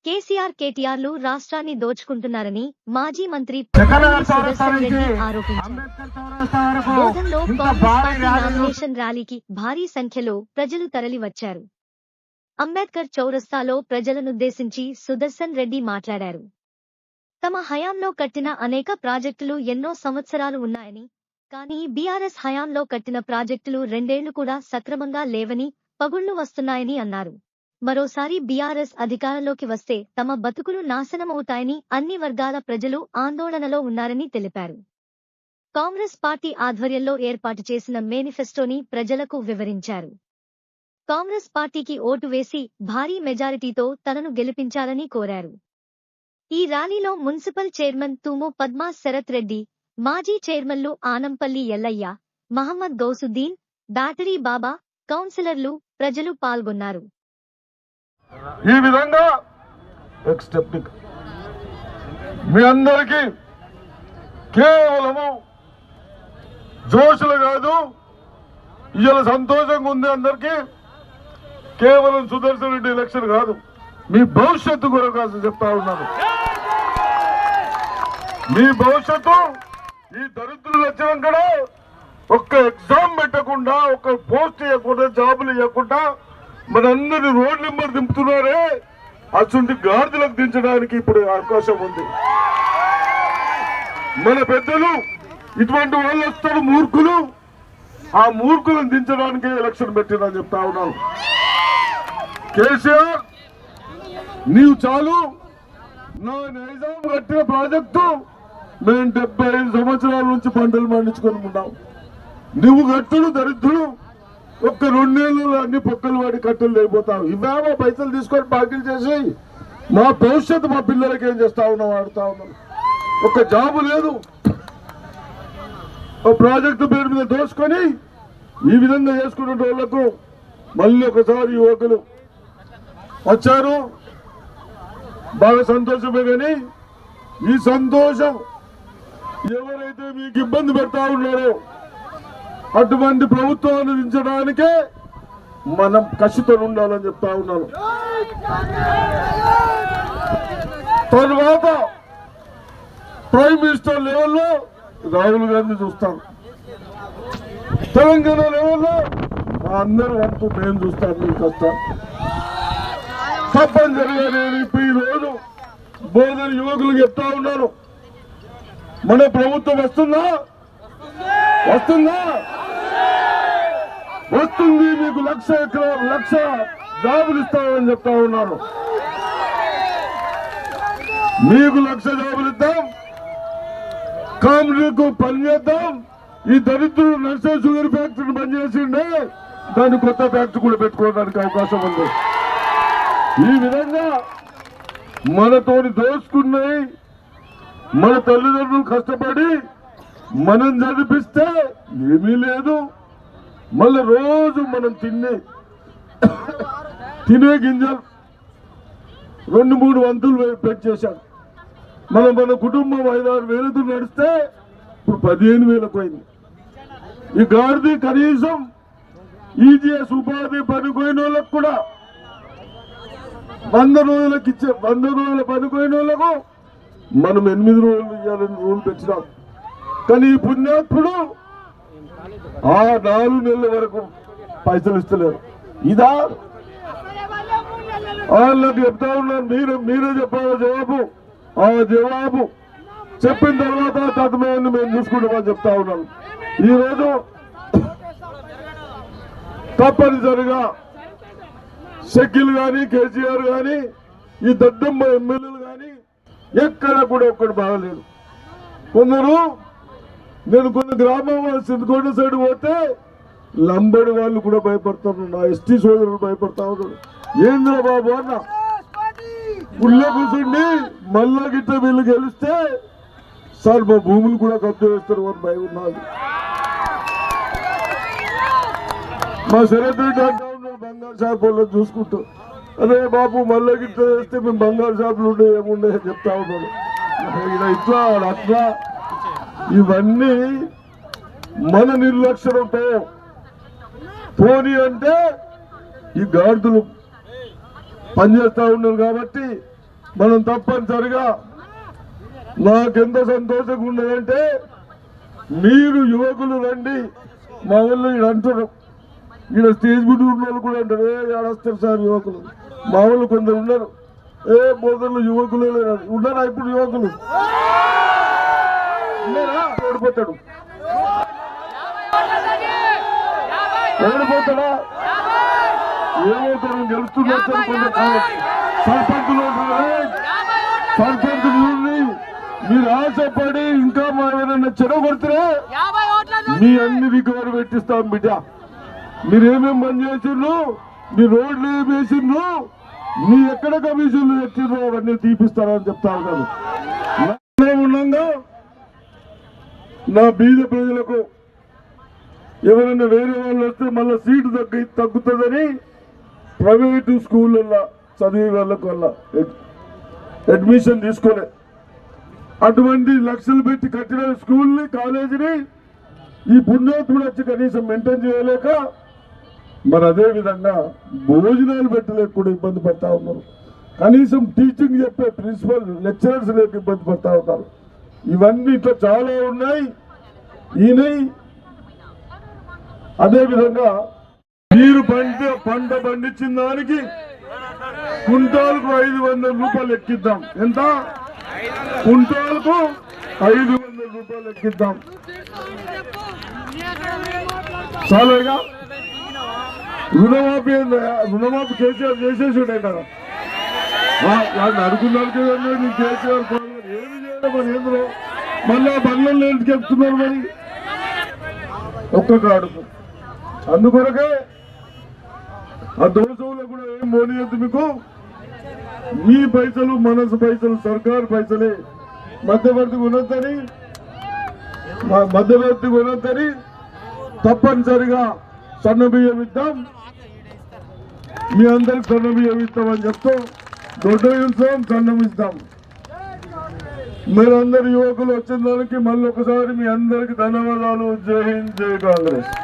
కేసీఆర్ కేటీఆర్లు రాష్ట్రాన్ని దోచుకుంటున్నారని మాజీ మంత్రి జగన్ పొంగూరు చౌరస్తా సుదర్శన్ రెడ్డి నుంచి ఆరోపించారు అంబేద్కర్ చౌరస్తా వరకు బోధన్లో ఇంత కాంగ్రెస్ భారీ పార్టీ ర్యాలీలు నామినేషన్ ర్యాలీకి భారీ సంఖ్యలో ప్రజలు తరలివచ్చారు అంబేద్కర్ చౌరస్తాలో ప్రజలనుద్దేశించి సుదర్శన్ రెడ్డి మాట్లాడారు తమ హయాంలో కట్టిన అనేక ప్రాజెక్టులు ఎన్నో సంవత్సరాలు ఉన్నాయని కానీ బీఆర్ఎస్ హయాంలో కట్టిన ప్రాజెక్టులు రెండేళ్లు కూడా సక్రమంగా లేవని పగుళ్లు వస్తున్నాయని అన్నారు మరోసారి బీఆర్ఎస్ అధికారంలోకి వస్తే తమ బతుకులు నాశనమవుతాయని అన్ని వర్గాల ప్రజలు ఆందోళనలో ఉన్నారని తెలిపారు కాంగ్రెస్ పార్టీ ఆధ్వర్యంలో ఏర్పాటు చేసిన మేనిఫెస్టోని ప్రజలకు వివరించారు కాంగ్రెస్ పార్టీకి ఓటు వేసి భారీ మెజారిటీతో తనను గెలిపించాలని కోరారు ఈ ర్యాలీలో మున్సిపల్ చైర్మన్ తూము పద్మా శరత్ రెడ్డి మాజీ చైర్మన్లు ఆనంపల్లి ఎల్లయ్య మహమ్మద్ గౌసుద్దీన్ బ్యాటరీ బాబా కౌన్సిలర్లు ప్రజలు పాల్గొన్నారు ఈ విధంగా ఎక్స్టెప్టిక్ మీ అందరికీ కేవలము జోషులు కాదు ఇవాళ సంతోషంగా ఉంది అందరికీ కేవలం సుదర్శన్ రెడ్డి ఎలక్షన్ కాదు మీ భవిష్యత్తు కొరకు అసలు చెప్తా ఉన్నాను మీ భవిష్యత్తు ఈ దరిద్రులు వచ్చినాక ఒక్క ఎగ్జామ్ పెట్టకుండా ఒక్క పోస్ట్ ఇవ్వకుండా జాబులు ఇవ్వకుండా మనందరి రోడ్ నెంబర్ దింపుతున్నారే అటువంటి గాడిదలకు దించడానికి ఇప్పుడు అవకాశం ఉంది మన పెద్దలు ఇటువంటి వాళ్ళు వస్తారు మూర్ఖులు ఆ మూర్ఖులను దించడానికి ఎలక్షన్ పెట్టినని చెప్తా ఉన్నాను కేసీఆర్ నీవు చాలు నా నైజాం కట్టిన ప్రాజెక్టు మేము డెబ్బై ఐదు సంవత్సరాల నుంచి పంటలు పండించుకొని ఉన్నాం నువ్వు కట్టుడు దరిద్రుడు ఒక్క రెండేళ్ళు అన్ని పొక్కలు వాడి కట్టలు లేకపోతావు ఇవేమో పైసలు తీసుకొని బాకీలు చేసి మా భవిష్యత్తు మా పిల్లలకి ఏం చేస్తా ఉన్నాం ఆడుతా ఉన్నాం ఒక జాబు లేదు ఒక ప్రాజెక్టు పేరు మీద దోసుకొని ఈ విధంగా చేసుకునే వాళ్ళకు మళ్ళీ ఒకసారి యువకులు వచ్చారు బాగా సంతోషమే కానీ ఈ సంతోషం ఎవరైతే మీకు ఇబ్బంది పెడతా ఉన్నారో అటువంటి ప్రభుత్వాన్ని దించడానికే మనం కసితో ఉండాలని చెప్తా ఉన్నాను తర్వాత ప్రైమ్ మినిస్టర్ లెవెల్లో రాహుల్ గాంధీ చూస్తాం తెలంగాణ లెవెల్లో మా అందరూ వంతు మేము చూస్తాం మీ కష్టం తప్పనిసరిగా నేను ఇప్పుడు ఈ రోజు బోధన యువకులు చెప్తా ఉన్నాను మన ప్రభుత్వం వస్తుందా వస్తుందా వస్తుంది మీకు లక్ష ఎకరా లక్ష జాబులు ఇస్తామని చెప్తా ఉన్నాను మీకు లక్ష జాబులు ఇద్దాం కామ్రీకు పని చేద్దాం ఈ దరిద్రుడు నర్సే షుగర్ ఫ్యాక్టరీని బంద్ చేసిండే దాన్ని కొత్త ఫ్యాక్టరీ కూడా పెట్టుకోవడానికి అవకాశం ఉంది ఈ విధంగా మనతోని దోచుకున్నాయి మన తల్లిదండ్రులు కష్టపడి మనం చదివిస్తే ఏమీ లేదు మళ్ళీ రోజు మనం తినే తినే గింజలు రెండు మూడు వంతులు వే- పెంచేశాం మనం మన కుటుంబం ఐదారు వేలతో నడిస్తే ఇప్పుడు పదిహేను వేలకు పోయింది ఈ గాడిది కనీసం ఈజీఎస్ ఉపాధి పనిపోయిన వాళ్ళకు కూడా వంద రోజులకు ఇచ్చే వంద రోజుల పనిపోయిన వాళ్ళకు మనం ఎనిమిది రోజులు ఇవ్వాలని రూల్ పెంచినాం కానీ ఈ పుణ్యాత్ముడు ఆ నాలుగు నెలల వరకు పైసలు ఇస్తలేరు ఇదా వాళ్ళకి చెప్తా ఉన్నాను మీరు మీరే చెప్పాలి జవాబు ఆ జవాబు చెప్పిన తర్వాత తత్మయాన్ని మేము చూసుకుంటామని చెప్తా ఉన్నాను ఈరోజు తప్పనిసరిగా షకీల్ గాని కేసీఆర్ గాని ఈ దద్దమ్మ ఎమ్మెల్యేలు గాని ఎక్కడ కూడా ఒక్కడు బాగలేదు కొందరు నేను కొన్ని గ్రామం సింధకోట సైడ్ పోతే లంబడి వాళ్ళు కూడా భయపడతారు నా ఎస్టీ సోదరులు భయపడతా ఉన్నారు ఏంద్ర బాబు అన్న ఉళ్ళ కూర్చుండి మళ్ళా గిట్ట వీళ్ళు గెలిస్తే సార్ మా భూములు కూడా కబ్జా చేస్తారు అని భయం ఉన్నది మా శరత్ రెడ్డి అంటా ఉన్నాడు బంగారు షాపుల్లో చూసుకుంటూ అరే బాబు మళ్ళీ గిట్ట చేస్తే మేము బంగారు షాపులు ఉండే ఏముండే అని చెప్తా ఉన్నాడు ఈయన ఇట్లా వాడు అట్లా ఇవన్నీ మన నిర్లక్ష్యంతో పోనీ అంటే ఈ గాడిదలు పనిచేస్తా ఉన్నారు కాబట్టి మనం తప్పనిసరిగా నాకెంత సంతోషంగా ఉన్నదంటే మీరు యువకులు రండి మా వాళ్ళు ఈడ అంటారు ఈడ స్టేజ్ మీద ఉన్న వాళ్ళు కూడా అంటారు ఏ ఏడొస్తారు సార్ యువకులు మా వాళ్ళు కొందరు ఉన్నారు ఏ బోధనలు యువకులే లేరు ఉన్నారా ఇప్పుడు యువకులు ఉన్నారా ఓడిపోతాడు ఓడిపోతాడా ఏమవుతాడు గెలుస్తున్నారు కొంచెం సర్పంచులు ఉంటారు. "ఏయ్, సర్పంచ్ చూడండి మీరు ఆశపడి ఇంకా మా ఎవరైనా చెడగొడితే యాభై ఓట్ల మీ అన్ని రికవరీ పెట్టిస్తాం బిడ్డ మీరు ఏమేమి బంద్ చేసిండ్రు మీ రోడ్లు ఏమి వేసిండ్రు మీ ఎక్కడ కమిషన్లు తెచ్చిండ్రు అవన్నీ తీపిస్తారని చెప్తా ఉన్నాను నా ఉండగా నా బీద ప్రజలకు ఎవరైనా వేరే వాళ్ళు వస్తే మళ్ళీ సీటు తగ్గి తగ్గుతుందని ప్రైవేటు స్కూళ్ళల్లో చదివే వాళ్ళకు వల్ల అడ్మిషన్ తీసుకోలే అటువంటి లక్షలు పెట్టి కట్టిన స్కూల్ని కాలేజీని ఈ పుణ్యోత్ముడు వచ్చి కనీసం మెయింటైన్ చేయలేక మరి అదే విధంగా భోజనాలు పెట్టలేక కూడా ఇబ్బంది పడతా ఉన్నారు కనీసం టీచింగ్ చెప్పే ప్రిన్సిపల్ లెక్చరర్స్ లేక ఇబ్బంది పడతా ఉన్నారు ఇవన్నీ ఇట్లా చాలా ఉన్నాయి ఈయనై అదే విధంగా మీరు పంట పంట పండించిన దానికి కుంటాలకు ఐదు వందల రూపాయలు ఎక్కిద్దాం ఎంత కుంటాలకు ఐదు వందల రూపాయలు ఎక్కిద్దాం చాలేగా రుణమాఫీ ఏందా? రుణమాఫీ కేసీఆర్ చేసేసాడే కదా వాళ్ళు అనుకున్నారు కదండి నీ కేసీఆర్ పాలన ఏమి చేయడం మరి ఏంద్రో మళ్ళీ ఆ బండ్లలో ఎందుకు చెప్తున్నారు మరి ఒక్క కాడుకు అందుకొరకే ఆ దోషంలో కూడా ఏం మోనియద్దు మీకు మీ పైసలు మనసు పైసలు సర్కారు పైసలే మధ్యవర్తి కొనొద్దని మ- మధ్యవర్తి కొనొద్దని తప్పనిసరిగా సన్న బియ్యం ఇద్దాం మీ అందరికి సన్న బియ్యం ఇస్తామని చెప్తూ దొడ్డ ఇస్తాం సన్నం ఇస్తాం మీరందరు యువకులు వచ్చిన దానికి మళ్ళీ ఒకసారి మీ అందరికి ధన్యవాదాలు జై హింద్ జై కాంగ్రెస్